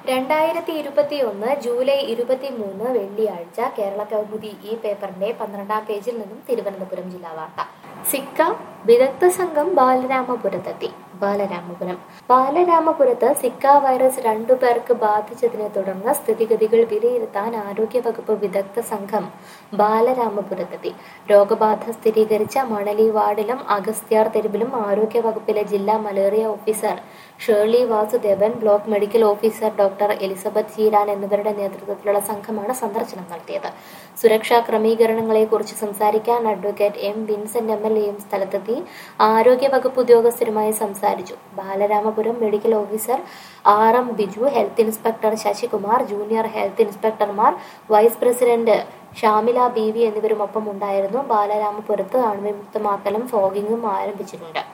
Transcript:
രണ്ടായിരത്തി ഇരുപത്തി ഒന്ന് ജൂലൈ ഇരുപത്തി മൂന്ന് വെള്ളിയാഴ്ച കേരള കൗമുദി ഈ പേപ്പറിന്റെ പന്ത്രണ്ടാം പേജിൽ നിന്നും തിരുവനന്തപുരം ജില്ലാ വാർത്ത സിക്ക വിദഗ്ധ സംഘം ബാലരാമപുരത്തെത്തി ബാലരാമപുരം ബാലരാമപുരത്ത് സിക്ക വൈറസ് രണ്ടു പേർക്ക് ബാധിച്ചതിനെ തുടർന്ന് സ്ഥിതിഗതികൾ വിലയിരുത്താൻ ആരോഗ്യവകുപ്പ് വിദഗ്ധ സംഘം ബാലരാമപുരത്തെത്തി രോഗബാധ സ്ഥിരീകരിച്ച മണലി വാർഡിലും അഗസ്ത്യാർ തെരുവിലും ആരോഗ്യവകുപ്പിലെ ജില്ലാ malaria officer Shirley Vasudevan block medical officer doctor Elizabeth Cheeran എന്നിവരുടെ നേതൃത്വത്തിലുള്ള സംഘമാണ് സന്ദർശനം നടത്തിയത് സുരക്ഷാ ക്രമീകരണങ്ങളെക്കുറിച്ച് സംസാരിക്കാൻ advocate M Vincent M L എയും സ്ഥലത്തെത്തി ആരോഗ്യവകുപ്പ് ഉദ്യോഗസ്ഥരുമായി സംസാരിച്ചു Balaramapuram medical officer R M Biju health inspector Sasikumar junior health ഇൻസ്പെക്ടർമാർ vice president Shamila B V എന്നിവരുമൊപ്പം ഉണ്ടായിരുന്നു ബാലരാമപുരത്ത് അണുവിമുക്തമാക്കലും ഫോഗിങ്ങും ആരംഭിച്ചിട്ടുണ്ട്